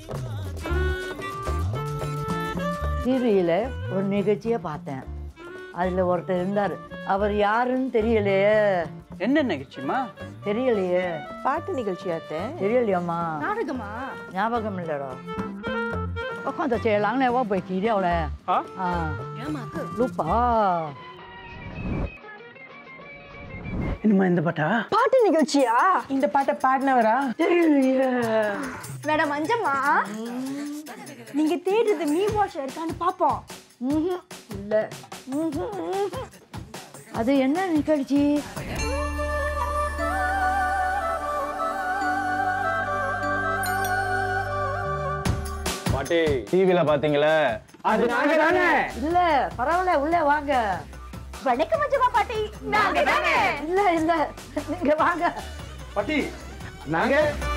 டிவியில் ஒரு நிகழ்ச்சியை பார்த்தேன் அதில் ஒருத்தர் இருந்தார் அவர் யாருன்னு தெரியலையே என்ன நிகழ்ச்சிமா தெரியலையே பாட்டு நிகழ்ச்சியாத்த தெரியலையாம்மா நாடகமா ஞாபகம் இல்லைடா 我看到这个人呢，我袂记了嘞。 ஆ 啊， ஏமாக்கு 鲁巴， என்னம்மா இந்த பாட்டா பாட்டு நிகழ்ச்சியா இந்த பாட்டை பாடினவரா மேடம் அஞ்சம்மா நீங்க தேடுறது மீ வாஷ் இருக்கான்னு பாப்போம் ம்ஹும், இல்ல அது என்ன நிகழ்ச்சி பாட்டி டிவில பாத்தீங்களே அது நாங்க தானே இல்ல பரவாயில்ல உள்ளே வாங்க வணக்கம் அஞ்சம்மா பாட்டி நாங்க தானே இல்ல இல்ல நீங்க வாங்க பாட்டி நாங்க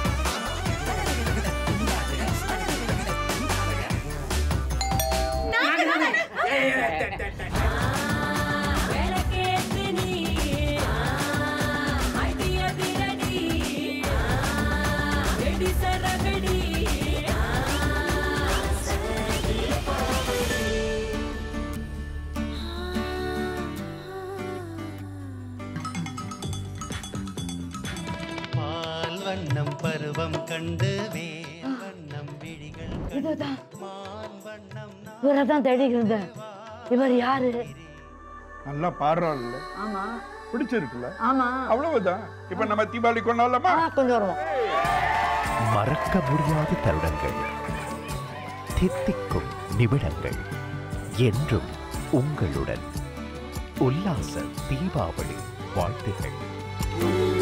பால் வண்ணம் பருவம் கண்டு வேல் வண்ணம் விழிகள் இதுதான் மான் வண்ணம் இவரை தான் தேடிட்டு இருந்தேன் இவர் யாரு நல்லா பாடுறாள்ல ஆமா பிடிச்சிருக்குல்ல ஆமா அவ்வளவுதான் இப்ப நம்ம தீபாவளி கொண்டாடலாமா ஆ, கொஞ்சம் வருவோம் மறக்க முடியாத தருணங்கள் தித்திக்கும் நிமிடங்கள் என்றும் உங்களுடன் உல்லாச தீபாவளி வாழ்த்துகள்